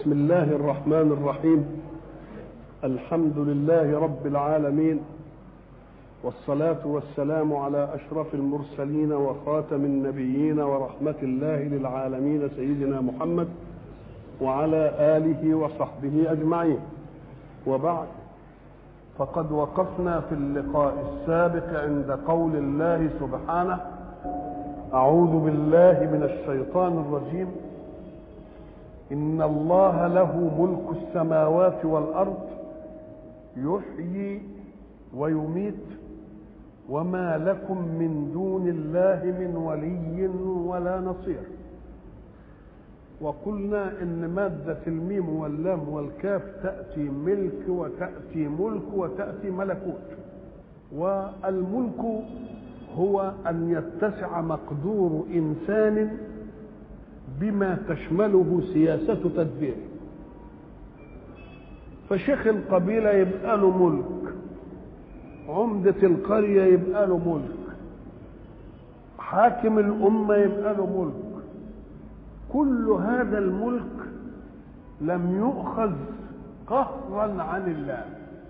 بسم الله الرحمن الرحيم الحمد لله رب العالمين والصلاة والسلام على أشرف المرسلين وخاتم النبيين ورحمة الله للعالمين سيدنا محمد وعلى آله وصحبه أجمعين وبعد فقد وقفنا في اللقاء السابق عند قول الله سبحانه أعوذ بالله من الشيطان الرجيم إن الله له ملك السماوات والأرض يحيي ويميت وما لكم من دون الله من ولي ولا نصير وقلنا ان مادة الميم واللام والكاف تأتي ملك وتأتي ملك وتأتي ملكوت والملك هو أن يتسع مقدور إنسان بما تشمله سياسة تدبيره فشيخ القبيلة يبقى له ملك عمدة القرية يبقى له ملك حاكم الأمة يبقى له ملك كل هذا الملك لم يؤخذ قهرا عن الله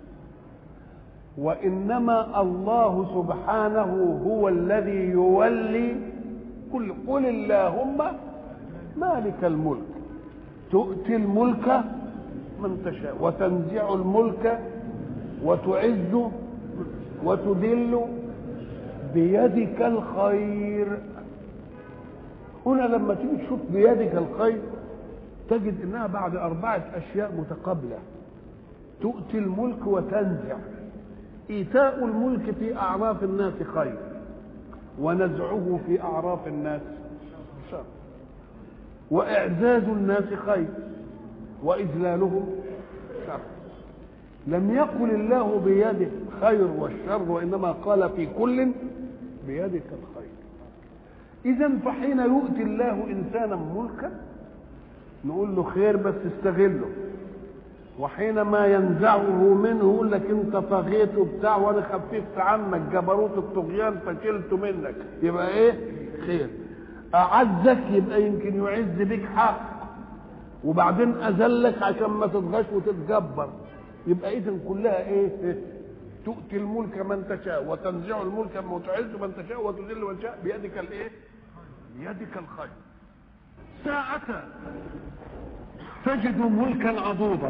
وإنما الله سبحانه هو الذي يولي كل قل اللهم مالك الملك تؤتي الملك من تشاء وتنزع الملك وتعز وتذل بيدك الخير هنا لما تيجي تشوف بيدك الخير تجد انها بعد اربعه اشياء متقابله تؤتي الملك وتنزع ايتاء الملك في اعراف الناس خير ونزعه في اعراف الناس شر واعزاز الناس خير واذلالهم شر لم يقل الله بيده خير والشر وانما قال في كل بيدك الخير اذا فحين يؤتي الله انسانا ملكا نقول له خير بس استغله وحينما ينزعه منه يقول لك انت طغيت وبتاع وانا خففت عنك جبروت الطغيان فشلته منك يبقى ايه خير اعزك يبقى يمكن يعز بك حق وبعدين اذلك عشان ما تطغاش وتتجبر يبقى اذا كلها ايه تؤتي الملك من تشاء وتنزع الملك من تعز من تشاء وتذل من تشاء بيدك الايه بيدك الخير ساعة تجد ملكا عضوضا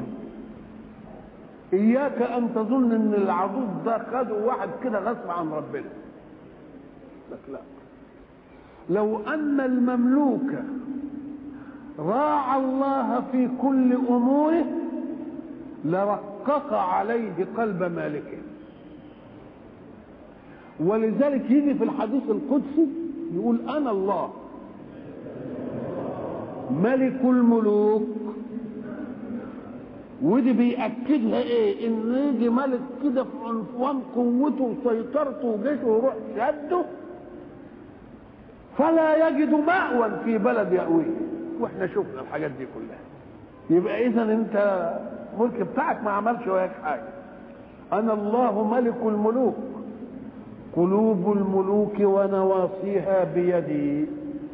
اياك ان تظن ان العضوض ده خده واحد كده غصب عن ربنا لك لا لو ان المملوك راعى الله في كل اموره لرقق عليه قلب مالكه ولذلك يجي في الحديث القدسي يقول انا الله ملك الملوك ودي بيأكدها ايه ان يجي ملك كده في عنفوان قوته وسيطرته وجيشه ويروح شده فلا يجد مأوى في بلد يأويه واحنا شفنا الحاجات دي كلها يبقى اذا انت الملك بتاعك ما عملش وياك حاجه انا الله ملك الملوك قلوب الملوك ونواصيها بيدي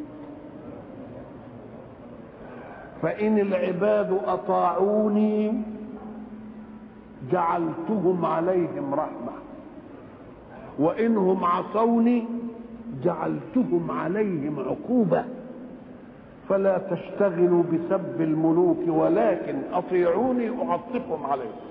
فإن العباد أطاعوني جعلتهم عليهم رحمة وإنهم عصوني جعلتهم عليهم عقوبة فلا تشتغلوا بسب الملوك ولكن أطيعوني أعطفهم عليكم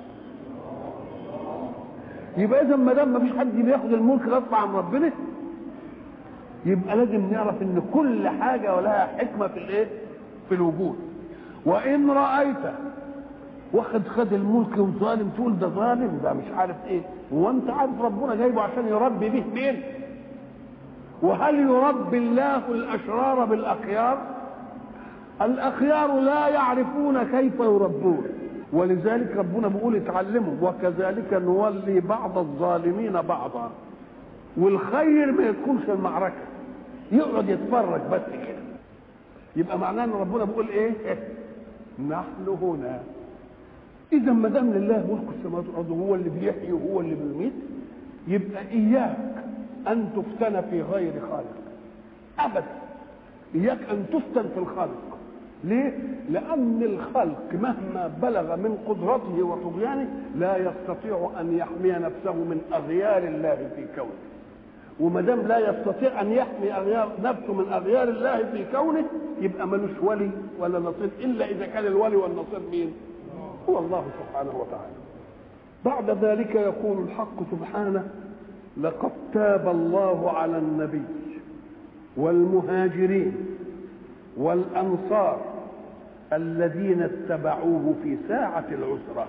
يبقى إذا ما دام ما فيش حد بياخد الملك غصب عن ربنا يبقى لازم نعرف ان كل حاجة ولها حكمة في الايه؟ في الوجود وان رايت واخد خد الملك وظالم تقول ده ظالم ده مش عارف ايه هو انت عارف ربنا جايبه عشان يربي به مين وهل يربي الله الاشرار بالاخيار الاخيار لا يعرفون كيف يربون ولذلك ربنا بيقول اتعلموا وكذلك نولي بعض الظالمين بعضا والخير ما يدخلش المعركه يقعد يتفرج بس كده يبقى معناه ان ربنا بيقول ايه نحن هنا اذا ما دام لله ملك السماوات والارض هو اللي بيحيي وهو اللي بيميت يبقى اياك ان تفتن في غير خالق ابدا اياك ان تفتن في الخالق ليه؟ لأن الخلق مهما بلغ من قدرته وطغيانه لا يستطيع أن يحمي نفسه من أغيار الله في كونه وما دام لا يستطيع أن يحمي أغيار نفسه من أغيار الله في كونه يبقى ملوش ولي ولا نصير إلا إذا كان الولي والنصير مين؟ هو الله سبحانه وتعالى بعد ذلك يقول الحق سبحانه لقد تاب الله على النبي والمهاجرين والأنصار الذين اتبعوه في ساعة العسرة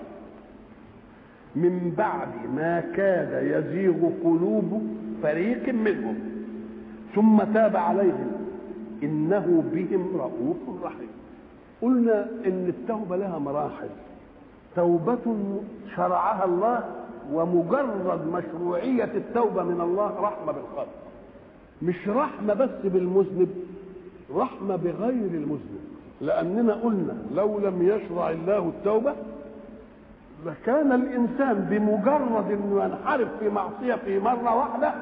من بعد ما كاد يزيغ قلوب فريق منهم ثم تاب عليهم إنه بهم رؤوف رحيم قلنا إن التوبة لها مراحل توبة شرعها الله ومجرد مشروعية التوبة من الله رحمة بالخلق مش رحمة بس بالمذنب رحمة بغير المذنب لأننا قلنا لو لم يشرع الله التوبة لكان الإنسان بمجرد أنه ينحرف في معصية في مرة واحدة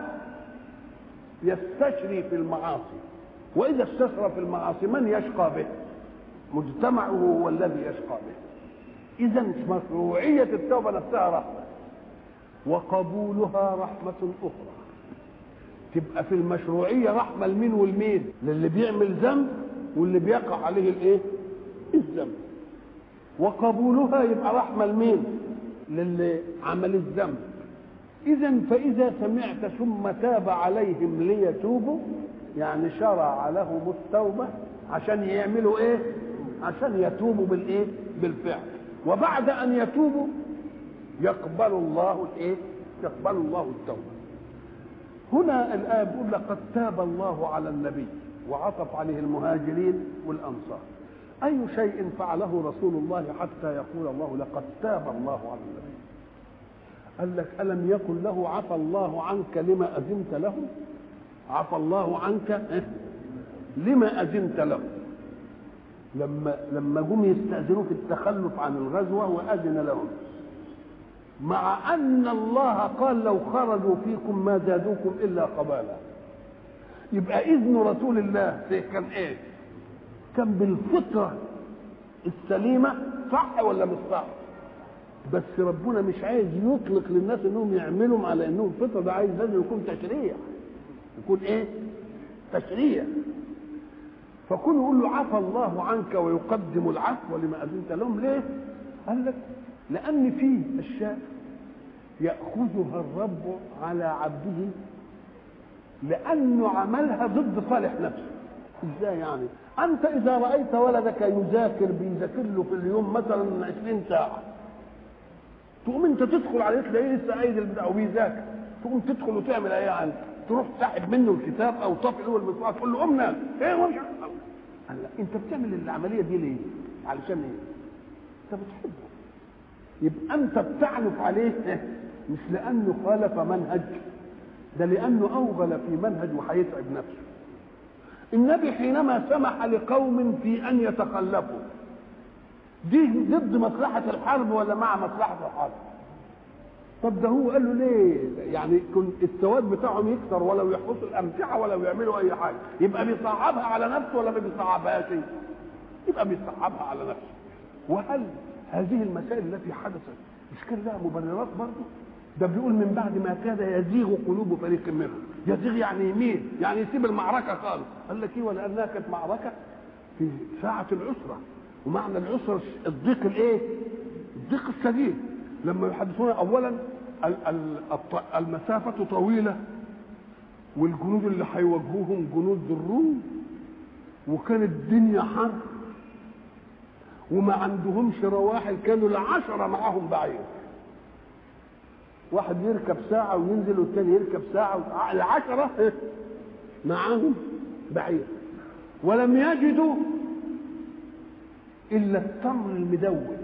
يستشري في المعاصي وإذا استشرى في المعاصي من يشقى به مجتمعه هو الذي يشقى به إذا مشروعية التوبة نفسها رحمة وقبولها رحمة أخرى تبقى في المشروعية رحمة لمين والمين للي بيعمل ذنب واللي بيقع عليه الايه الذنب وقبولها يبقى رحمة لمين للي عمل الذنب إذا فإذا سمعت ثم تاب عليهم ليتوبوا يعني شرع لهم التوبة عشان يعملوا إيه؟ عشان يتوبوا بالإيه؟ بالفعل وبعد أن يتوبوا يقبل الله الإيه؟ يقبل الله التوبة هنا الآية بيقول لقد تاب الله على النبي وعطف عليه المهاجرين والأنصار أي شيء فعله رسول الله حتى يقول الله لقد تاب الله على النبي قال لك ألم يكن له عفى الله عنك لما أذنت له عفى الله عنك لما أذنت له لما لما جم يستأذنوا في التخلف عن الغزوة وأذن لهم مع أن الله قال لو خرجوا فيكم ما زادوكم إلا قبالا يبقى إذن رسول الله كان إيه؟ كان بالفطرة السليمة صح ولا مش صح؟ بس ربنا مش عايز يطلق للناس انهم يعملوا على انهم فطره ده عايز لازم يكون تشريع يكون ايه؟ تشريع فكون يقول له عفى الله عنك ويقدم العفو لما اذنت لهم ليه؟ قال لك لان فيه اشياء ياخذها الرب على عبده لانه عملها ضد صالح نفسه ازاي يعني انت اذا رايت ولدك يذاكر بيذاكر له في اليوم مثلا 20 ساعه تقوم انت تدخل عليه تلاقيه لسه قايد البتاع وبيذاكر تقوم تدخل وتعمل ايه يعني تروح تسحب منه الكتاب او طافي له المصباح تقول له قوم نام ايه ومش قال لا انت بتعمل العمليه دي ليه؟ علشان ايه؟ انت بتحبه يبقى انت بتعنف عليه مش لانه خالف منهج ده لانه اوغل في منهج وهيتعب نفسه النبي حينما سمح لقوم في ان يتخلفوا دي ضد مصلحة الحرب ولا مع مصلحة الحرب طب ده هو قال له ليه يعني كن السواد بتاعهم يكثر ولو يحرسوا الأمتعة ولو يعملوا أي حاجة يبقى بيصعبها على نفسه ولا ما بيصعبهاش يبقى بيصعبها على نفسه وهل هذه المسائل التي حدثت مش كان لها مبررات برضه ده بيقول من بعد ما كاد يزيغ قلوب فريق منهم يزيغ يعني يميل يعني يسيب المعركة خالص قال لك ايه ولأنها كانت معركة في ساعة العسرة ومعنى العسر الضيق الايه؟ الضيق الشديد لما يحدثون اولا المسافة طويلة والجنود اللي هيواجهوهم جنود الروم وكانت الدنيا حر وما عندهمش رواحل كانوا العشرة معاهم بعير واحد يركب ساعة وينزل والتاني يركب ساعة العشرة معاهم بعير ولم يجدوا الا التمر المدود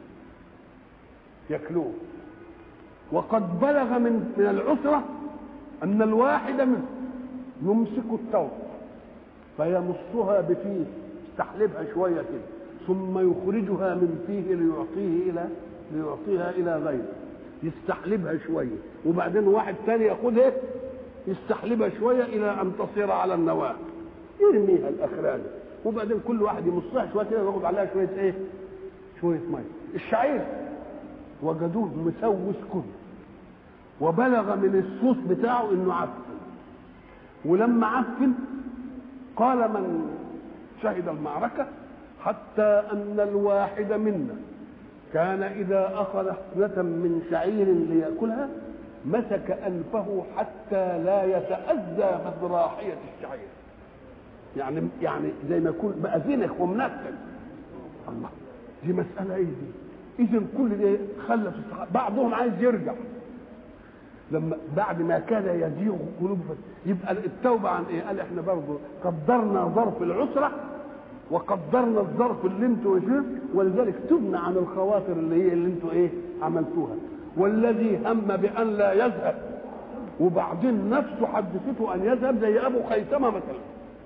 ياكلوه وقد بلغ من من العسره ان الواحد منهم يمسك التمر فيمصها بفيه يستحلبها شويه كده ثم يخرجها من فيه ليعطيه الى ليعطيها الى غيره يستحلبها شويه وبعدين واحد ثاني ياخذها يستحلبها شويه الى ان تصير على النواه يرميها الاخراني وبعدين كل واحد يمصها شويه كده وياخد عليها شويه ايه شويه ميه الشعير وجدوه مسوس كله وبلغ من الصوص بتاعه انه عفن ولما عفن قال من شهد المعركه حتى ان الواحد منا كان اذا اخذ حفنه من شعير لياكلها مسك انفه حتى لا يتاذى بذراحيه الشعير يعني يعني زي ما يكون بقى زنخ ومنكد الله دي مساله ايه دي اذا كل ده خلف الصحابه بعضهم عايز يرجع لما بعد ما كان يزيغ قلوب يبقى التوبه عن ايه؟ قال احنا برضه قدرنا ظرف العسره وقدرنا الظرف اللي انتوا فيه ولذلك تبنى عن الخواطر اللي هي اللي انتوا ايه عملتوها والذي هم بان لا يذهب وبعدين نفسه حدثته ان يذهب زي ابو خيثمه مثلا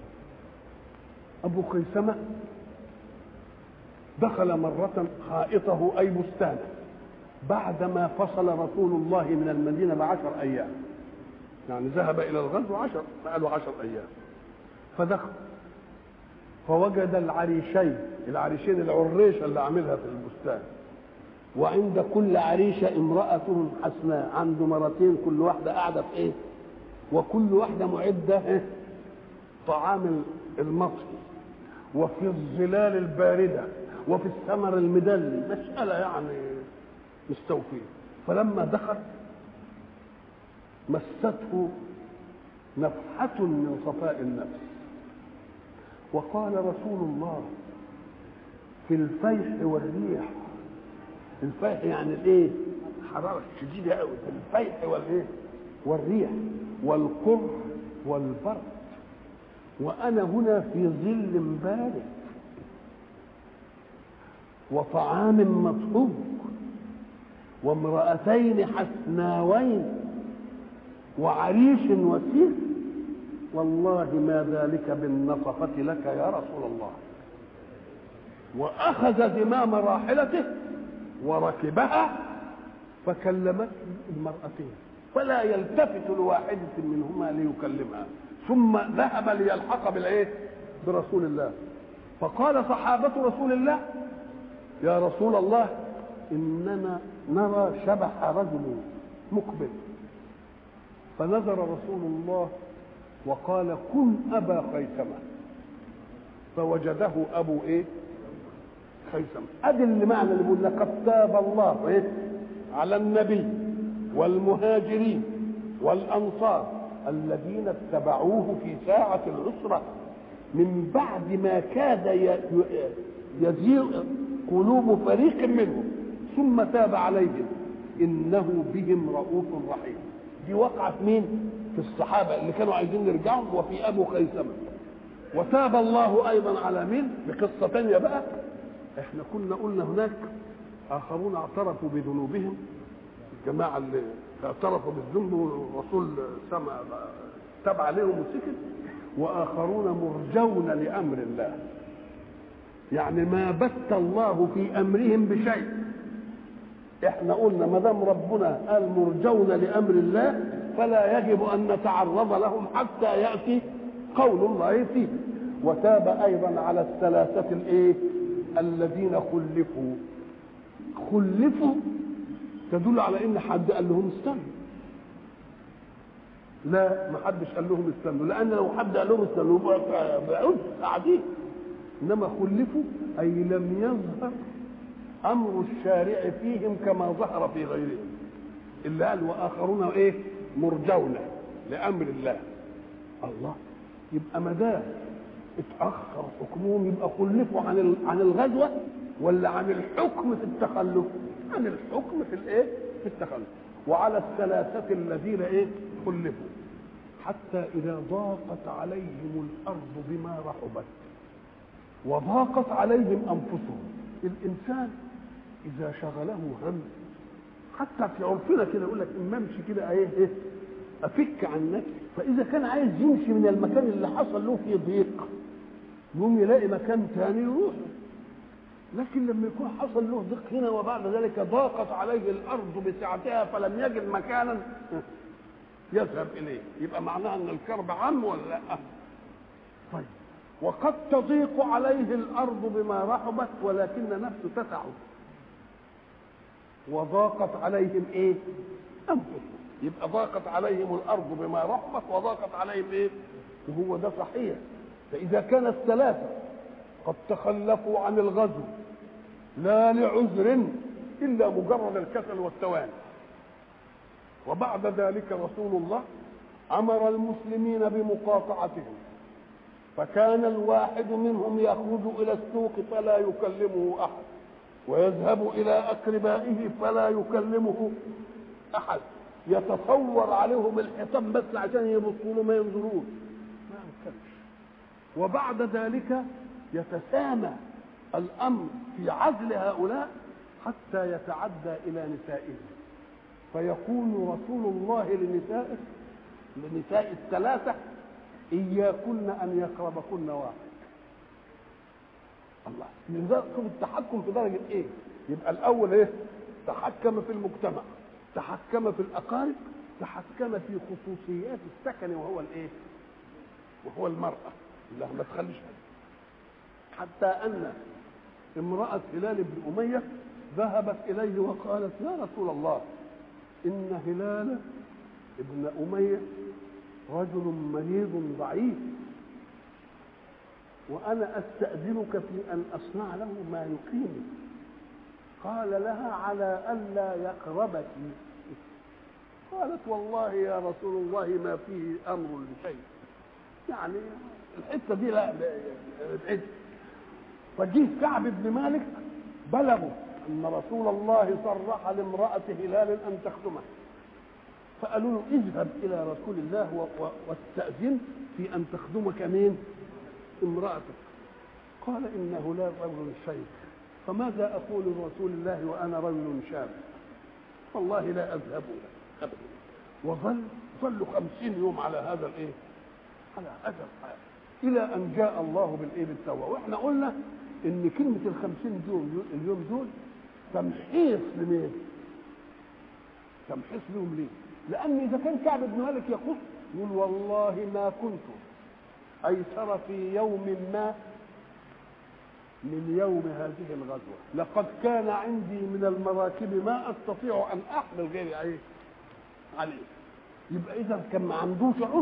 ابو خيثمه دخل مرة حائطه أي بستانه بعدما فصل رسول الله من المدينة بعشر أيام يعني ذهب إلى الغزو عشر بقاله عشر أيام فدخل فوجد العريشين العريشين العريشة اللي عاملها في البستان وعند كل عريشة امرأة حسناء عنده مرتين كل واحدة قاعدة في ايه وكل واحدة معدة إيه؟ طعام المطهي وفي الظلال الباردة وفي الثمر المدلي مسألة يعني مستوفية فلما دخل مسته نفحة من صفاء النفس وقال رسول الله في الفيح والريح الفيح يعني الايه حرارة شديدة قوي في الفيح والايه والريح والقر والبرد وأنا هنا في ظل بارد وطعام مطهوب وامرأتين حسناوين وعريش وسير والله ما ذلك بالنصفة لك يا رسول الله وأخذ زمام راحلته وركبها فكلمت المرأتين فلا يلتفت لواحدة منهما ليكلمها ثم ذهب ليلحق بالايه برسول الله فقال صحابة رسول الله يا رسول الله اننا نرى شبح رجل مقبل فنظر رسول الله وقال كن ابا خيثمه فوجده ابو ايه خيثمه ادي اللي معنى اللي بيقول لقد تاب الله ايه على النبي والمهاجرين والانصار الذين اتبعوه في ساعة العسرة من بعد ما كاد يزيغ قلوب فريق منهم ثم تاب عليهم إنه بهم رؤوف رحيم دي وقعت مين في الصحابة اللي كانوا عايزين يرجعوا وفي أبو خيثمة وتاب الله أيضا على مين بقصة تانية بقى احنا كنا قلنا هناك آخرون اعترفوا بذنوبهم الجماعة اللي اعترفوا بالذنب والرسول سمع تاب عليهم وسكت واخرون مرجون لامر الله يعني ما بت الله في امرهم بشيء احنا قلنا ما دام ربنا قال مرجون لامر الله فلا يجب ان نتعرض لهم حتى ياتي قول الله فيه وتاب ايضا على الثلاثه الايه الذين خلفوا خلفوا تدل على ان حد قال لهم استنوا لا ما حدش قال لهم استنوا لان لو حد قال لهم استنوا بعد قاعدين انما خلفوا اي لم يظهر امر الشارع فيهم كما ظهر في غيرهم اللي قال واخرون ايه مرجون لامر الله الله يبقى ما دام اتاخر حكمهم يبقى خلفوا عن عن الغزوه ولا عن الحكم في التخلف عن الحكم في الايه في التخلف وعلى الثلاثه الذين ايه خلفوا حتى اذا ضاقت عليهم الارض بما رحبت وضاقت عليهم انفسهم الانسان اذا شغله هم حتى في عرفنا كده يقول لك اما امشي كده ايه ايه افك عن نفسي فاذا كان عايز يمشي من المكان اللي حصل له فيه ضيق يقوم يلاقي مكان ثاني يروح لكن لما يكون حصل له ضيق هنا وبعد ذلك ضاقت عليه الارض بسعتها فلم يجد مكانا يذهب اليه يبقى معناها ان الكرب عام ولا لا طيب وقد تضيق عليه الارض بما رحبت ولكن نفسه تسعه وضاقت عليهم ايه انفسهم يبقى ضاقت عليهم الارض بما رحبت وضاقت عليهم ايه وهو ده صحيح فاذا كان الثلاثه قد تخلفوا عن الغزو لا لعذر الا مجرد الكسل والتواني وبعد ذلك رسول الله امر المسلمين بمقاطعتهم فكان الواحد منهم يخرج الى السوق فلا يكلمه احد ويذهب الى اقربائه فلا يكلمه احد يتصور عليهم الحيطان بس عشان يبصوا له ما ينظرون ما يمكنش وبعد ذلك يتسامى الامر في عزل هؤلاء حتى يتعدى الى نسائهم فيقول رسول الله لنسائه لنساء الثلاثه اياكن ان يقربكن واحد الله شوف التحكم في درجه ايه يبقى الاول ايه تحكم في المجتمع تحكم في الاقارب تحكم في خصوصيات السكن وهو الايه وهو المراه لا ما تخليش حتى ان امراه هلال بن اميه ذهبت اليه وقالت يا رسول الله ان هلال ابن اميه رجل مريض ضعيف وانا استاذنك في ان اصنع له ما يقيمه قال لها على الا يقربك قالت والله يا رسول الله ما فيه امر لشيء يعني الحته دي لا بعيد فجه كعب بن مالك بلغوا ان رسول الله صرح لامراه هلال ان تخدمه فقالوا له اذهب الى رسول الله واستاذن في ان تخدمك مين امراتك قال انه لا رجل شيء فماذا اقول لرسول الله وانا رجل شاب والله لا اذهب ابدا وظل ظلوا خمسين يوم على هذا الايه على هذا الحال الى ان جاء الله بالايه بالتوبه واحنا قلنا ان كلمه الخمسين دول اليوم دول تمحيص لمين تمحيص لهم ليه لان اذا كان كعب بن مالك يقول يقول والله ما كنت ايسر في يوم ما من يوم هذه الغزوه لقد كان عندي من المراكب ما استطيع ان احمل غيري عليه عليه يبقى اذا كان ما عندوش عذر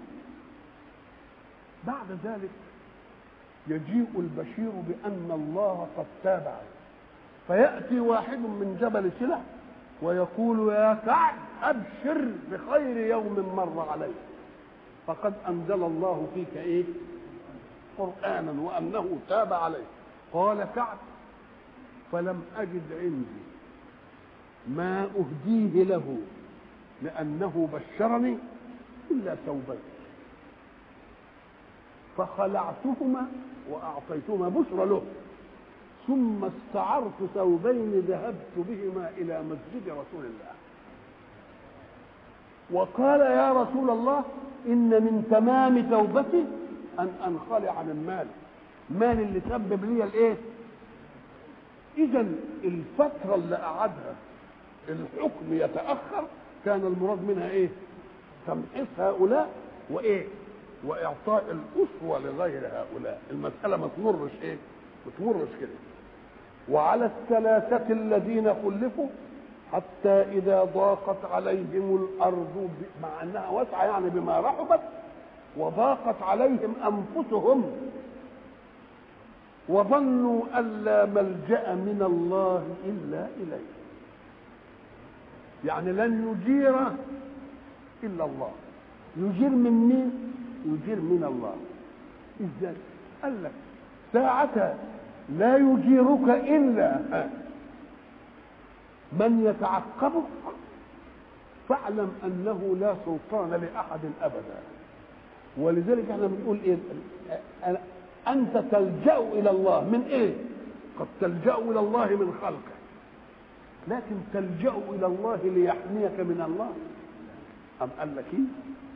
بعد ذلك يجيء البشير بان الله قد تاب عليه فياتي واحد من جبل سلع ويقول يا كعب ابشر بخير يوم مر عليك فقد انزل الله فيك ايه قرانا وانه تاب عليك قال كعب فلم اجد عندي ما اهديه له لانه بشرني الا ثوبين فخلعتهما واعطيتهما بشرى له ثم استعرت ثوبين ذهبت بهما الى مسجد رسول الله وقال يا رسول الله ان من تمام توبتي ان انخلع من مالي مال اللي سبب لي الايه اذا الفتره اللي قعدها الحكم يتاخر كان المراد منها ايه تمحيص هؤلاء وايه واعطاء الاسوه لغير هؤلاء المساله ما تمرش ايه ما تمرش كده وعلى الثلاثه الذين خلفوا حتى إذا ضاقت عليهم الأرض مع أنها واسعة يعني بما رحبت وضاقت عليهم أنفسهم وظنوا أن لا ملجأ من الله إلا إليه يعني لن يجير إلا الله يجير من مين؟ يجير من الله إزاي؟ قال لك ساعة لا يجيرك إلا من يتعقبك فاعلم انه لا سلطان لاحد ابدا ولذلك احنا بنقول ايه انت تلجا الى الله من ايه قد تلجا الى الله من خلقه لكن تلجا الى الله ليحميك من الله ام قال لك ايه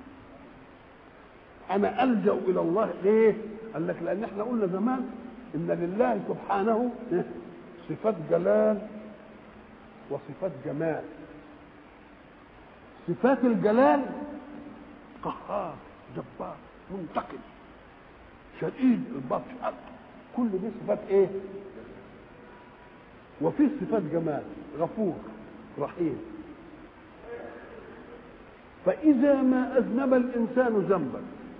انا الجا الى الله ليه قال لك لان احنا قلنا زمان ان لله سبحانه صفات جلال وصفات جمال صفات الجلال قهار جبار منتقم شديد البطش كل دي صفات ايه وفي صفات جمال غفور رحيم فإذا ما أذنب الإنسان ذنبا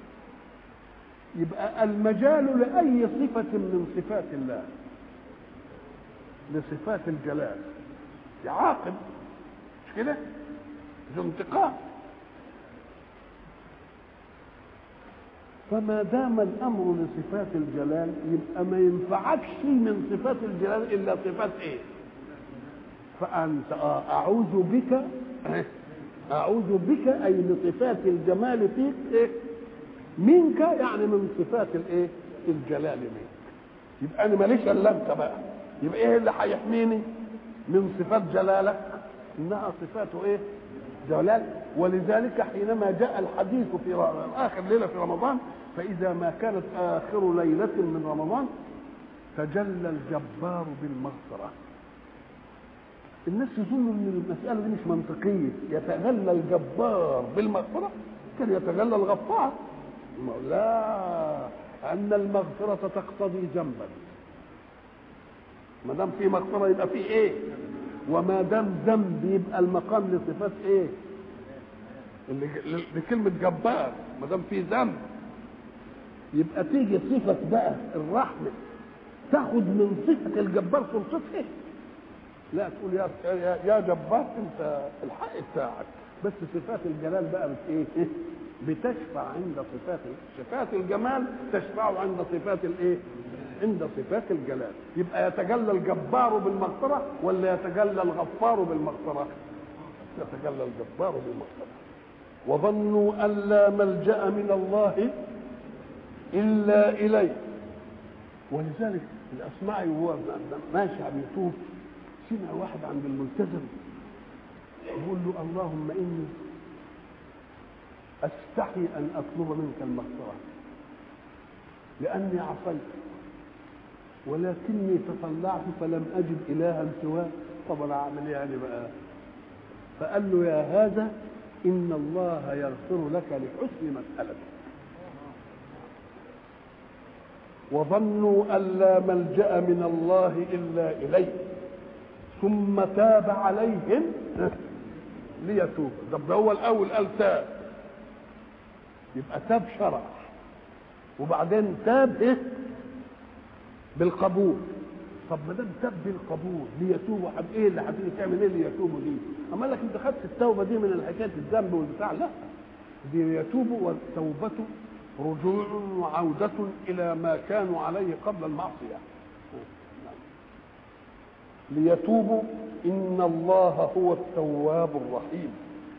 يبقى المجال لأي صفة من صفات الله لصفات الجلال يعاقب مش كده؟ ذو انتقام فما دام الامر لصفات الجلال يبقى ما ينفعكش من صفات الجلال الا صفات ايه فانت اعوذ بك اعوذ بك اي لصفات الجمال فيك ايه منك يعني من صفات الايه الجلال منك يبقى انا ماليش الا انت بقى يبقى ايه اللي هيحميني من صفات جلالك انها صفاته ايه جلال ولذلك حينما جاء الحديث في اخر ليله في رمضان فاذا ما كانت اخر ليله من رمضان تجلى الجبار بالمغفره الناس يظنوا ان المساله دي مش منطقيه يتجلى الجبار بالمغفره كان يتجلى الغفار لا ان المغفره تقتضي ذنبا ما دام في مغفره يبقى في ايه وما دام ذنب يبقى المقام لصفات ايه اللي لكلمه جبار ما دام في ذنب يبقى تيجي صفه بقى الرحمه تاخد من صفه الجبار سلطتها لا تقول يا يا, يا جبار انت الحق بتاعك بس صفات الجلال بقى بت ايه بتشفع عند صفات صفات الجمال تشفع عند صفات الايه عند صفات الجلال يبقى يتجلى الجبار بالمغفرة ولا يتجلى الغفار بالمغفرة يتجلى الجبار بالمغفرة وظنوا أن لا ملجأ من الله إلا إليه ولذلك الأسماعي وهو ماشي عم يطوف سمع واحد عند الملتزم يقول له اللهم إني أستحي أن أطلب منك المغفرة لأني عصيت ولكني تطلعت فلم اجد الها سواك طب انا اعمل ايه يعني بقى فقال له يا هذا ان الله يغفر لك لحسن مسالتك وظنوا ان لا ملجا من الله الا اليه ثم تاب عليهم ليتوب طب ده هو الاول قال تاب يبقى تاب شرع وبعدين تاب ايه بالقبول طب ما دام تاب بالقبول ليتوبوا حب ايه اللي هتيجي تعمل ايه ليتوبوا دي؟ اما لك انت خدت التوبه دي من حكايه الذنب والبتاع لا دي يتوبوا والتوبه رجوع وعودة إلى ما كانوا عليه قبل المعصية ليتوبوا إن الله هو التواب الرحيم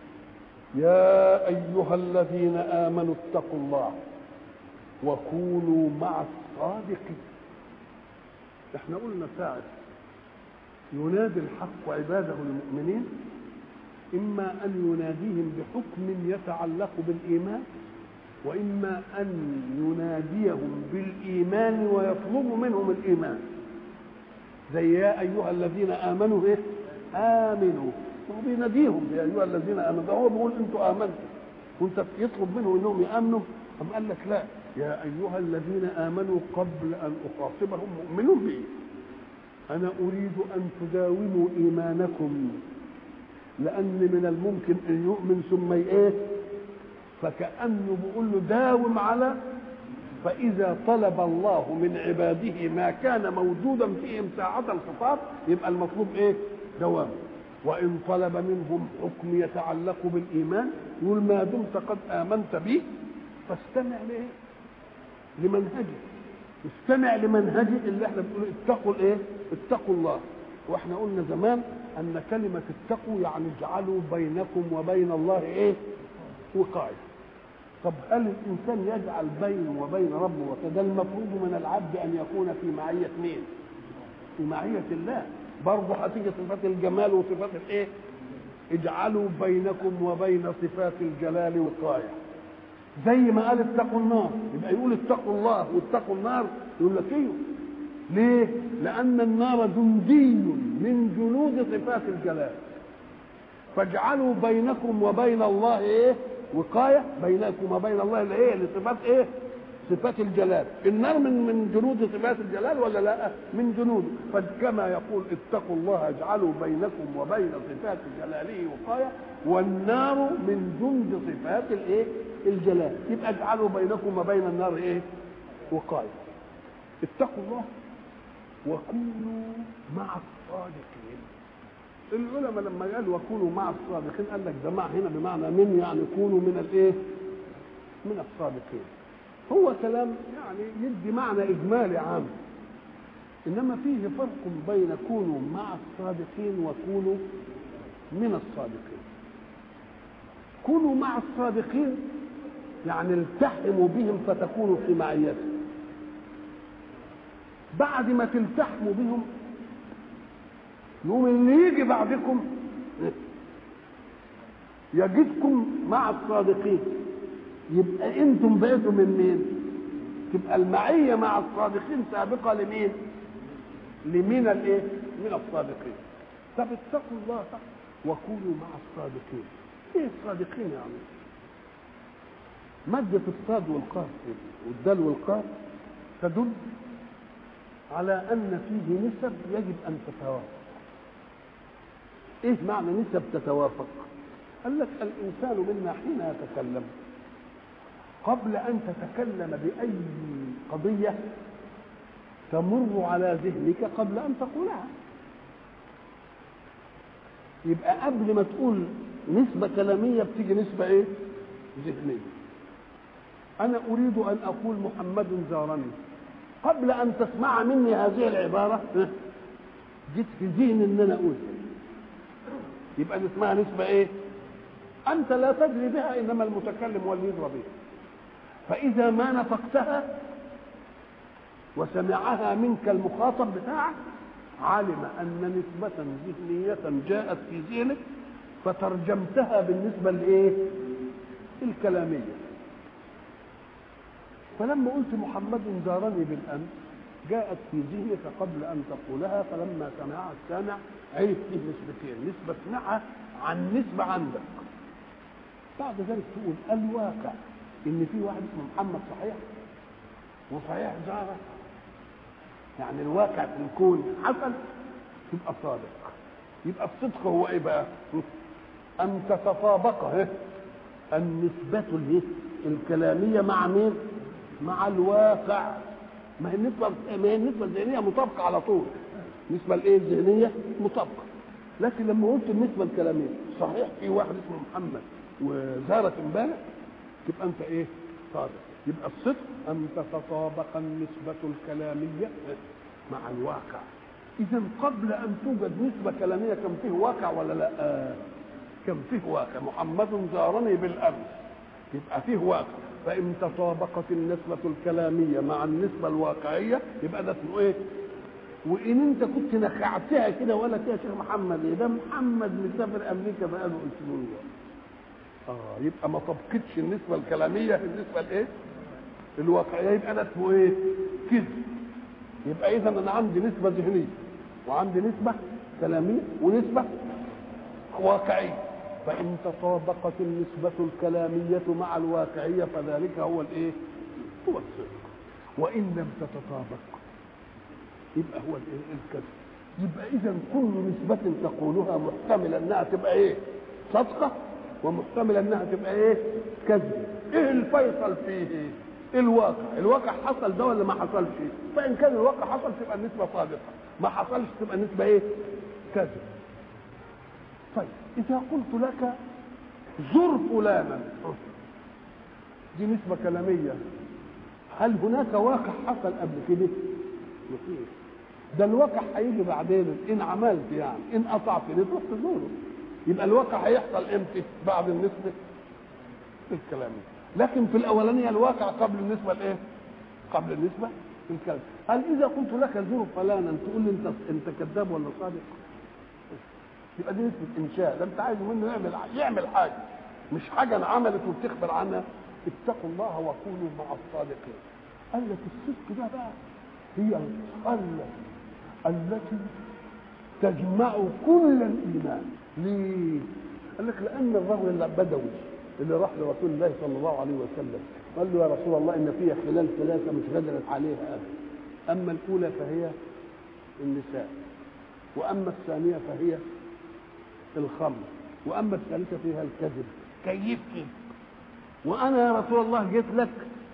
يا أيها الذين آمنوا اتقوا الله وكونوا مع الصادقين احنا قلنا ساعة ينادي الحق عباده المؤمنين إما أن يناديهم بحكم يتعلق بالإيمان وإما أن يناديهم بالإيمان ويطلب منهم الإيمان زي يا أيها الذين آمنوا إيه؟ آمنوا هو بيناديهم يا أيها الذين آمنوا ده هو بيقول أنتوا آمنتوا وأنت يطلب منهم أنهم يآمنوا أم قال لك لا يا أيها الذين آمنوا قبل أن أخاطبهم مؤمنوا بي أنا أريد أن تداوموا إيمانكم لأن من الممكن أن يؤمن ثم إيه فكأنه بيقول له داوم على فإذا طلب الله من عباده ما كان موجودا فيهم ساعة الخطاب يبقى المطلوب إيه دوام وإن طلب منهم حكم يتعلق بالإيمان يقول ما دمت قد آمنت به فاستمع لإيه لمنهجه استمع لمنهجه اللي احنا بنقول اتقوا الايه اتقوا الله واحنا قلنا زمان ان كلمه اتقوا يعني اجعلوا بينكم وبين الله ايه وقايه طب هل الانسان يجعل بينه وبين ربه وقايه ده المفروض من العبد ان يكون في معيه مين في معيه الله برضه هتيجي صفات الجمال وصفات الايه اجعلوا بينكم وبين صفات الجلال وقايه زي ما قال اتقوا النار يبقى يقول اتقوا الله واتقوا النار يقول لك ايوه ليه؟ لأن النار جندي من جنود صفات الجلال فاجعلوا بينكم وبين الله ايه؟ وقاية بينكم وبين الله الايه؟ لصفات ايه؟ صفات الجلال النار من من جنود صفات الجلال ولا لا من جنوده فكما يقول اتقوا الله اجعلوا بينكم وبين صفات جلاله وقايه والنار من جند صفات الايه الجلال يبقى اجعلوا بينكم وبين النار ايه وقايه اتقوا الله وكونوا مع الصادقين العلماء لما قال وكونوا مع الصادقين قال لك ده مع هنا بمعنى من يعني كونوا من الايه من الصادقين هو كلام يعني يدي معنى اجمالي عام انما فيه فرق بين كونوا مع الصادقين وكونوا من الصادقين كونوا مع الصادقين يعني التحموا بهم فتكونوا في معيتهم بعد ما تلتحموا بهم يقوم اللي يجي بعدكم يجدكم مع الصادقين يبقى انتم بقيتوا من مين تبقى المعيه مع الصادقين سابقه لمين لمين الايه من الصادقين طب اتقوا الله وكونوا مع الصادقين ايه الصادقين يعني مادة الصاد والقاف والدال والقاف تدل على أن فيه نسب يجب أن تتوافق إيه معنى نسب تتوافق قال لك الإنسان منا حين يتكلم قبل أن تتكلم بأي قضية تمر على ذهنك قبل أن تقولها يبقى قبل ما تقول نسبة كلامية بتيجي نسبة إيه؟ ذهنية أنا أريد أن أقول محمد زارني قبل أن تسمع مني هذه العبارة جيت في ذهني إن أنا أقولها يبقى اسمها نسبة إيه؟ أنت لا تدري بها إنما المتكلم هو اللي يدرى بها فإذا ما نطقتها وسمعها منك المخاطب بتاعك علم أن نسبة ذهنية جاءت في ذهنك فترجمتها بالنسبة لإيه؟ الكلامية فلما قلت محمد زارني بالأمس جاءت في ذهنك قبل أن تقولها فلما سمعها السامع عرف فيه نسبتين نسبة سمعها عن نسبة عندك بعد ذلك تقول الواقع ان في واحد اسمه محمد صحيح وصحيح زاره يعني الواقع في الكون حصل تبقى صادق يبقى الصدق هو ايه بقى ان تتطابق النسبة الكلامية مع مين مع الواقع ما هي النسبة ما هي النسبة الذهنية مطابقة على طول النسبة الايه الذهنية مطابقة لكن لما قلت النسبة الكلامية صحيح في واحد اسمه محمد وزارك امبارح تبقى انت ايه صادق يبقى الصدق ان تتطابق النسبة الكلامية مع الواقع اذا قبل ان توجد نسبة كلامية كان فيه واقع ولا لا آه. كان فيه واقع محمد زارني بالامس يبقى فيه واقع فان تطابقت النسبة الكلامية مع النسبة الواقعية يبقى ده اسمه ايه وان انت كنت نخعتها كده ولا يا شيخ محمد ايه ده محمد مسافر امريكا بقاله اسبوع اه يبقى ما طبقتش النسبه الكلاميه في النسبه الايه الواقعيه يبقى ده اسمه ايه كذب يبقى اذا انا عندي نسبه ذهنيه وعندي نسبه كلاميه ونسبه واقعيه فان تطابقت النسبه الكلاميه مع الواقعيه فذلك هو الايه هو الصدق وان لم تتطابق يبقى هو الايه الكذب يبقى اذا كل نسبه تقولها محتمله انها تبقى ايه صدقه ومحتمل انها تبقى ايه كذب ايه الفيصل فيه الواقع الواقع حصل ده ولا ما حصلش فان كان الواقع حصل تبقى النسبه صادقه ما حصلش تبقى النسبه ايه كذب طيب اذا قلت لك زر فلانا دي نسبه كلاميه هل هناك واقع حصل قبل كده مفيش ده الواقع هيجي بعدين ان عملت يعني ان قطعت تروح تزوره يبقى الواقع هيحصل امتى بعد النسبه الكلاميه لكن في الاولانيه الواقع قبل النسبه الايه قبل النسبه الكلام هل اذا قلت لك زور فلانا تقول لي انت انت كذاب ولا صادق يبقى دي نسبه انشاء ده انت عايز منه يعمل يعمل حاجه مش حاجه عملت وبتخبر عنها اتقوا الله وكونوا مع الصادقين قال لك الصدق ده بقى هي الخله التي تجمع كل الايمان ليه؟ قال لك لان الرجل البدوي اللي راح لرسول الله صلى الله عليه وسلم قال له يا رسول الله ان فيها خلال ثلاثه مش قدرت عليها ابدا اما الاولى فهي النساء واما الثانيه فهي الخمر واما الثالثه فيها الكذب كيف كده وانا يا رسول الله جيت لك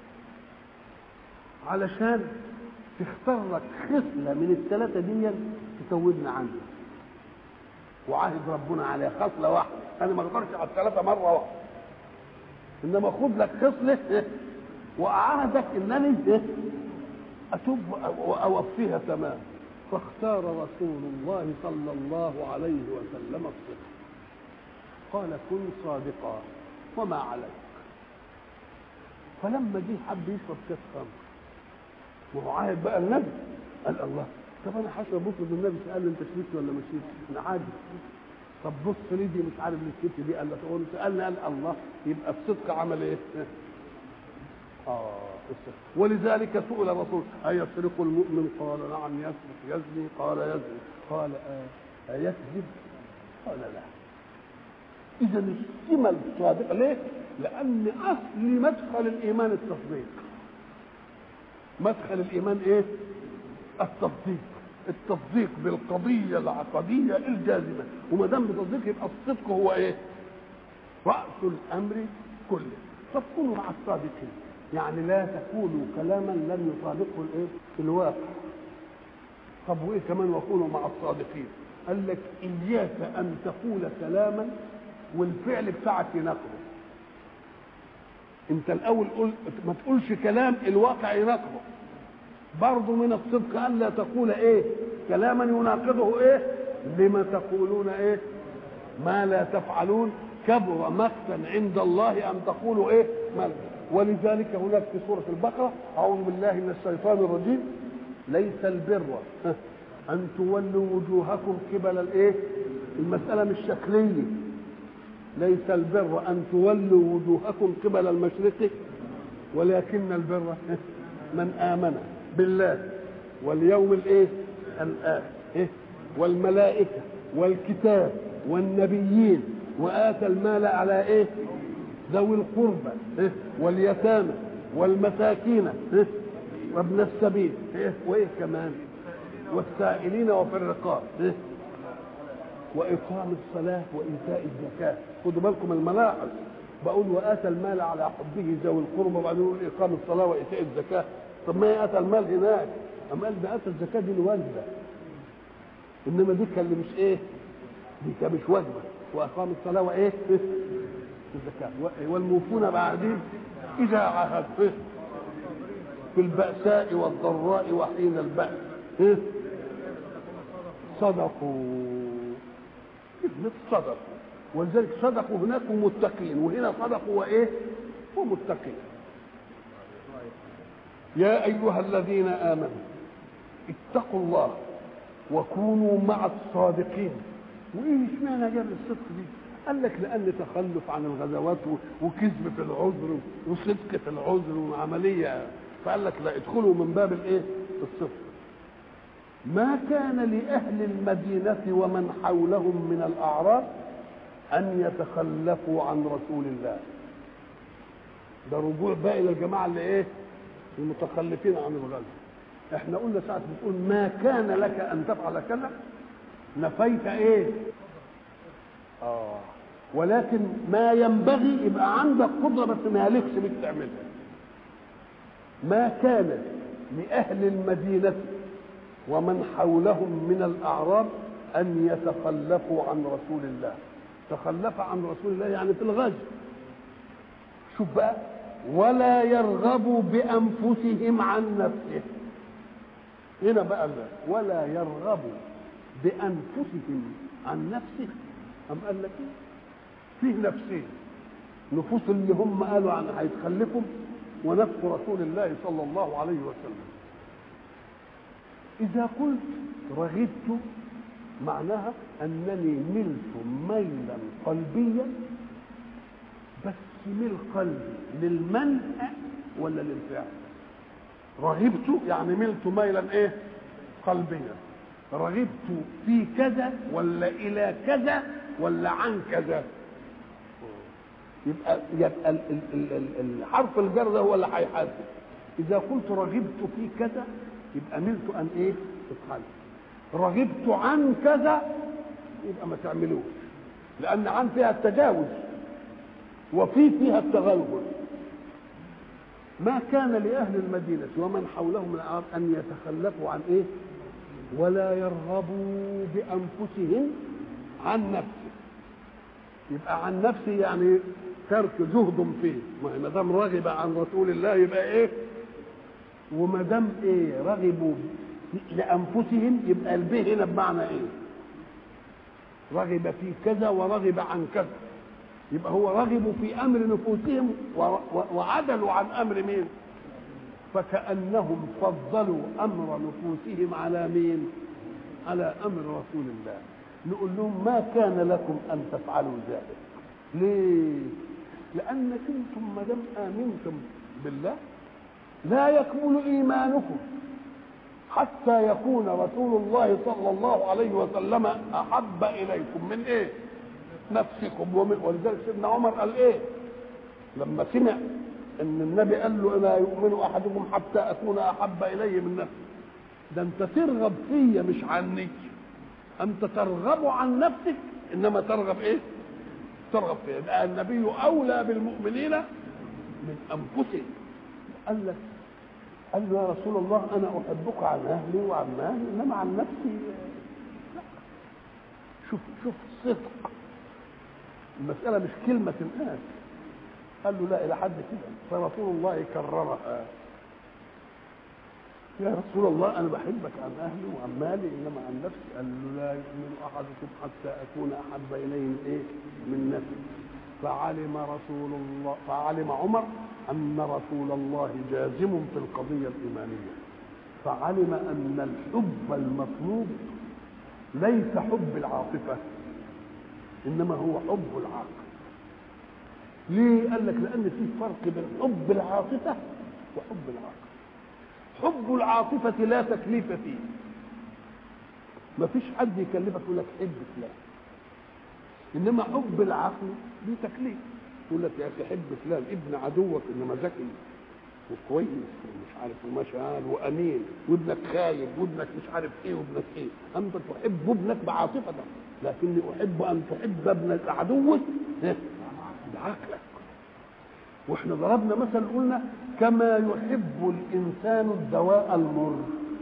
علشان تختار لك خصله من الثلاثه دي تتوبنا عنها وعاهد ربنا عليها خصله واحده انا ما اقدرش على الثلاثه مره واحده انما خد لك خصله واعاهدك انني اتوب واوفيها تمام فاختار رسول الله صلى الله عليه وسلم الصدق قال كن صادقا وما عليك فلما جه حب يشرب كاس خمر وهو عاهد بقى النبي قال الله طب انا حاسس ابص النبي سال انت شربت ولا ما شربتش انا عادي طب بص لي دي مش عارف الست دي قال لك سالني قال الله يبقى الصدق عمل ايه؟ اه الصدق ولذلك سئل الرسول ايسرق المؤمن؟ قال نعم يسرق يزني؟ قال يزني قال آه ايكذب؟ قال لا اذا السمه الصادقه ليه؟ لان اصل مدخل الايمان التصديق مدخل الايمان ايه؟ التصديق التصديق بالقضية العقدية الجازمة وما دام بتصديق يبقى الصدق هو ايه؟ رأس الأمر كله طب كونوا مع الصادقين يعني لا تقولوا كلاما لم يطابقه الايه؟ الواقع طب وايه كمان وكونوا مع الصادقين قال لك إياك أن تقول كلاما والفعل بتاعك يناقضه انت الاول قل ما تقولش كلام الواقع يناقضه برضه من الصدق الا تقول ايه كلاما يناقضه ايه لما تقولون ايه ما لا تفعلون كبر مقتا عند الله ان تقولوا ايه ما لا. ولذلك هناك في سوره البقره اعوذ بالله من الشيطان الرجيم ليس البر ان تولوا وجوهكم قبل الايه المساله مش شكليه ليس البر ان تولوا وجوهكم قبل المشرق ولكن البر من امن بالله واليوم الايه الاخر إيه؟ والملائكه والكتاب والنبيين واتى المال على ايه ذوي القربى إيه؟ واليتامى والمساكين إيه؟ وابن السبيل إيه؟ وايه كمان والسائلين وفي الرقاب إيه؟ واقام الصلاه وايتاء الزكاه خدوا بالكم الملاحظ بقول واتى المال على حبه ذوي القربى وبعدين يقول اقام الصلاه وايتاء الزكاه طب ما هي اتى المال هناك اما قال ده اتى الزكاه دي الواجبه انما دي كان اللي مش ايه دي كان مش واجبه واقام الصلاه وايه الزكاه والموفون بعهدهم اذا عاهدوا في البأساء والضراء وحين البأس إيه؟ صدقوا كلمة صدقوا ولذلك صدقوا هناك ومتقين وهنا صدقوا وايه ومتقين يا ايها الذين امنوا اتقوا الله وكونوا مع الصادقين وايه اشمعنى جاب الصدق دي قال لك لان تخلف عن الغزوات وكذب في العذر وصدق في العذر وعمليه فقال لك لا ادخلوا من باب الايه الصدق ما كان لاهل المدينه ومن حولهم من الاعراب ان يتخلفوا عن رسول الله ده رجوع بقى الى الجماعه اللي ايه المتخلفين عن الغزو احنا قلنا ساعه بتقول ما كان لك ان تفعل كذا نفيت ايه اه ولكن ما ينبغي يبقى عندك قدره بس ما يليقش بك تعملها ما كان لاهل المدينه ومن حولهم من الاعراب ان يتخلفوا عن رسول الله تخلف عن رسول الله يعني في الغزو شوف بقى ولا يرغبوا بانفسهم عن نفسه هنا بقى الله ولا يرغبوا بانفسهم عن نفسه أم قال لك إيه؟ فيه نفسين نفوس اللي هم قالوا عن هيتخلفوا ونفس رسول الله صلى الله عليه وسلم إذا قلت رغبت معناها أنني ملت ميلا قلبيا بس ميل قلبي للمنع ولا للفعل رغبت يعني ملت ميلا ايه قلبيا رغبت في كذا ولا الى كذا ولا عن كذا يبقى يبقى ال- ال- ال- ال- الحرف الجر ده هو اللي هيحاسب اذا قلت رغبت في كذا يبقى ملت ان ايه تفعل رغبت عن كذا يبقى ما تعملوش لان عن فيها التجاوز وفي فيها التغلغل ما كان لاهل المدينه ومن حولهم من الارض ان يتخلفوا عن ايه ولا يرغبوا بانفسهم عن نفسه يبقى عن نفسه يعني ترك جهد فيه ما دام رغب عن رسول الله يبقى ايه وما دام ايه رغبوا لانفسهم يبقى البه هنا بمعنى ايه رغب في كذا ورغب عن كذا يبقى هو رغبوا في امر نفوسهم و- و- وعدلوا عن امر مين فكانهم فضلوا امر نفوسهم على مين على امر رسول الله نقول لهم ما كان لكم ان تفعلوا ذلك ليه لانك انتم ما دام امنتم بالله لا يكمل ايمانكم حتى يكون رسول الله صلى الله عليه وسلم احب اليكم من ايه نفسكم ومن ولذلك سيدنا عمر قال ايه لما سمع ان النبي قال له لا يؤمن احدكم حتى اكون احب اليه من نفسي ده انت ترغب فيا مش عني انت ترغب عن نفسك انما ترغب ايه ترغب فيا يبقى النبي اولى بالمؤمنين من انفسهم قال لك قال له يا رسول الله انا احبك عن اهلي وعن مالي انما عن نفسي لا شوف شوف الصدق المساله مش كلمه تنقال قال له لا الى حد كده فرسول الله كررها يا رسول الله انا بحبك عن اهلي وعن مالي انما عن نفسي قال له لا يؤمن احدكم حتى اكون احب اليه من ايه؟ من نفسي فعلم رسول الله فعلم عمر ان رسول الله جازم في القضيه الايمانيه فعلم ان الحب المطلوب ليس حب العاطفه انما هو حب العقل ليه قال لك لان في فرق بين حب العاطفه وحب العقل حب العاطفه لا تكليف فيه ما فيش حد يكلفك يقول لك حب فلان انما حب العقل ليه تكليف يقول لك يا اخي حب فلان ابن عدوك انما ذكي وكويس ومش عارف ومشغال وامين وابنك خايب وابنك مش عارف ايه وابنك ايه انت تحب ابنك بعاطفتك لكني احب ان تحب ابن عدوك إيه؟ بعقلك واحنا ضربنا مثل قلنا كما يحب الانسان الدواء المر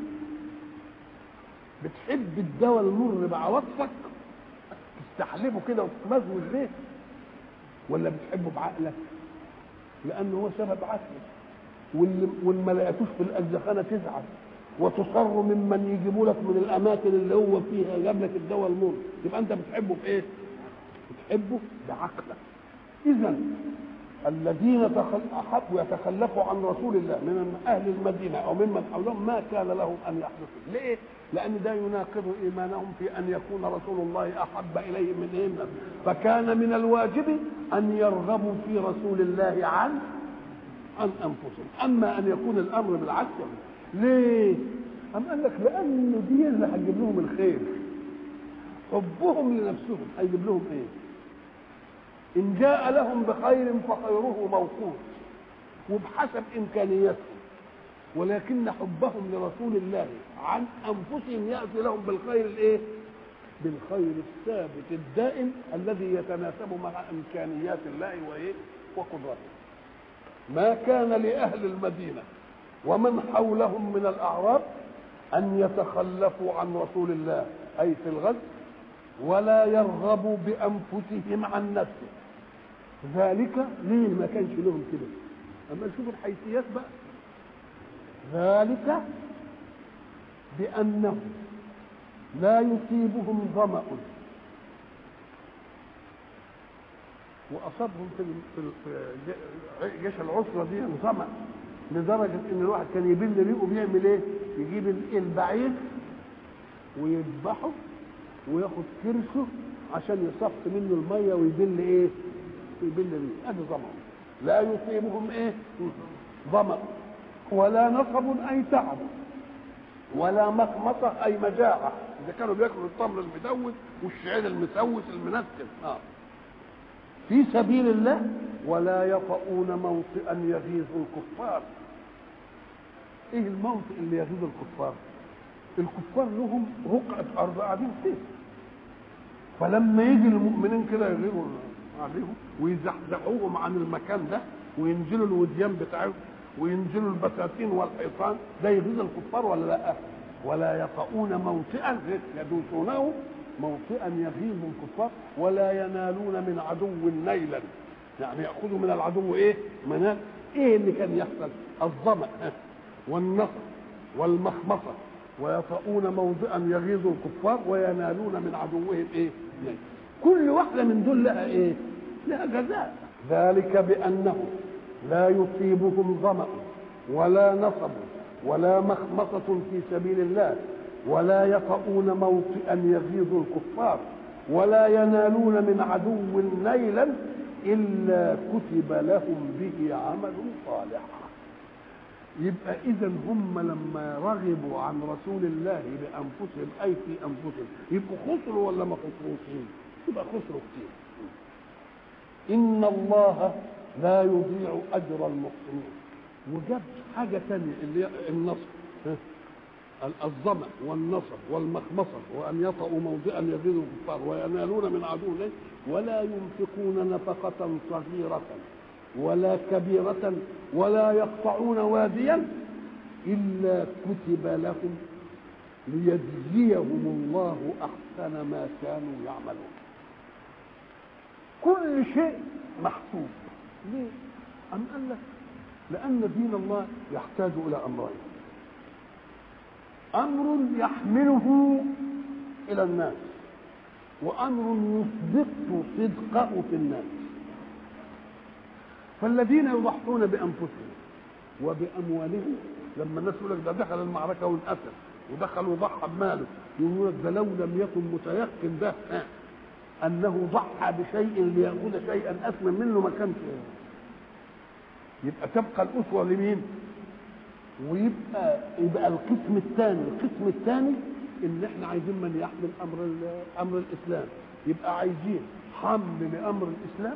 بتحب الدواء المر بعواطفك تستحلبه كده وتمزوج ليه ولا بتحبه بعقلك لانه هو سبب عقلك واللي واللي ما لقيتوش في الاجزخانه تزعل وتصر ممن يجيبوا لك من الاماكن اللي هو فيها جاب لك الدواء المر يبقى انت بتحبه بايه؟ بتحبه بعقلك اذا الذين تخل... احبوا يتخلفوا عن رسول الله من اهل المدينه او ممن حولهم ما كان لهم ان يحدثوا ليه؟ لان ده يناقض ايمانهم في ان يكون رسول الله احب اليهم من إيه؟ فكان من الواجب ان يرغبوا في رسول الله عن عن انفسهم اما ان يكون الامر بالعكس ليه أم قال لك لأن دي اللي هتجيب لهم الخير حبهم لنفسهم هيجيب لهم ايه ان جاء لهم بخير فخيره موقوت وبحسب امكانياتهم ولكن حبهم لرسول الله عن انفسهم ياتي لهم بالخير الايه بالخير الثابت الدائم الذي يتناسب مع امكانيات الله وايه وقدرته ما كان لاهل المدينه ومن حولهم من الاعراب ان يتخلفوا عن رسول الله اي في الغزو ولا يرغبوا بانفسهم عن نفسه ذلك ليه ما كانش لهم كده اما نشوف الحيثيات بقى ذلك بانهم لا يصيبهم ظمأ واصابهم في في جيش العسره دي ظمأ لدرجه ان الواحد كان يبل ريقه بيعمل ايه؟ يجيب البعير ويذبحه وياخد كرشه عشان يصف منه الميه ويبل ايه؟ يبل ريقه ادي ظمأ لا يصيبهم ايه؟ ظمأ ولا نصب اي تعب ولا مخمصه اي مجاعه اذا كانوا بياكلوا التمر المدوس والشعير المسوس المنسم اه في سبيل الله ولا يطؤون موطئا يغيظ الكفار ايه الموطئ اللي يغيظ الكفار الكفار لهم رقعة أرض قاعدين فيه فلما يجي المؤمنين كده يغيروا عليهم ويزحزحوهم عن المكان ده وينزلوا الوديان بتاعهم وينزلوا البساتين والحيطان ده يغيظ الكفار ولا لا؟ ولا يطؤون موطئا يدوسونه موطئا يغيظ الكفار ولا ينالون من عدو نيلا يعني ياخذوا من العدو ايه؟ منال ايه اللي كان يحصل؟ الظمأ والنصر والمخمصه ويطؤون موضعا يغيظ الكفار وينالون من عدوهم ايه؟ نيل. كل واحده من دول لها ايه؟ لها جزاء ذلك بانه لا يصيبهم ظمأ ولا نصب ولا مخمصة في سبيل الله ولا يطؤون موطئا يغيظ الكفار ولا ينالون من عدو نيلا إلا كتب لهم به عمل صالح يبقى إذا هم لما رغبوا عن رسول الله بأنفسهم أي في أنفسهم يبقوا خسروا ولا ما خسروش؟ يبقى خسروا كتير إن الله لا يضيع أجر المحسنين وجاب حاجة تانية اللي هي النصر الظمأ والنصر والمخمصة وأن يطأوا موضعا يغيظ الكفار وينالون من عدو ليه ولا ينفقون نفقة صغيرة ولا كبيرة ولا يقطعون واديا إلا كتب لهم ليجزيهم الله أحسن ما كانوا يعملون كل شيء محسوب ليه؟ أم قال لك لأن دين الله يحتاج إلى أمرين أمر يحمله إلى الناس وأمر يصدق صدقه في الناس فالذين يضحون بأنفسهم وبأموالهم لما الناس يقول لك ده دخل المعركة وانقتل ودخل وضحى بماله يقول لك ده لو لم يكن متيقن ده أنه ضحى بشيء ليأخذ شيئا أثمن منه ما كانش يبقى تبقى الأسوة لمين؟ ويبقى يبقى القسم الثاني القسم الثاني ان احنا عايزين من يحمل امر امر الاسلام يبقى عايزين حمل لامر الاسلام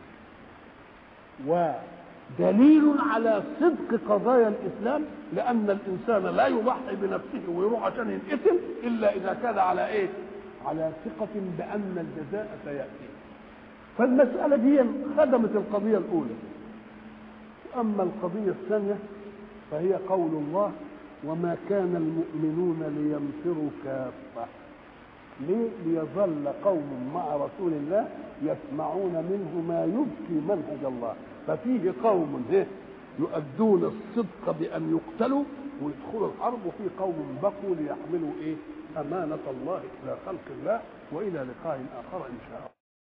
ودليل على صدق قضايا الاسلام لان الانسان لا يضحي بنفسه ويروح عشان ينقتل الا اذا كان على ايه؟ على ثقة بأن الجزاء سيأتي فالمسألة دي خدمت القضية الأولى أما القضية الثانية فهي قول الله وما كان المؤمنون لينفروا كافة ليه؟ ليظل قوم مع رسول الله يسمعون منه ما يبكي منهج الله ففيه قوم يؤدون الصدق بأن يقتلوا ويدخلوا الحرب وفي قوم بقوا ليحملوا ايه؟ أمانة الله إلى خلق الله وإلى لقاء آخر إن شاء الله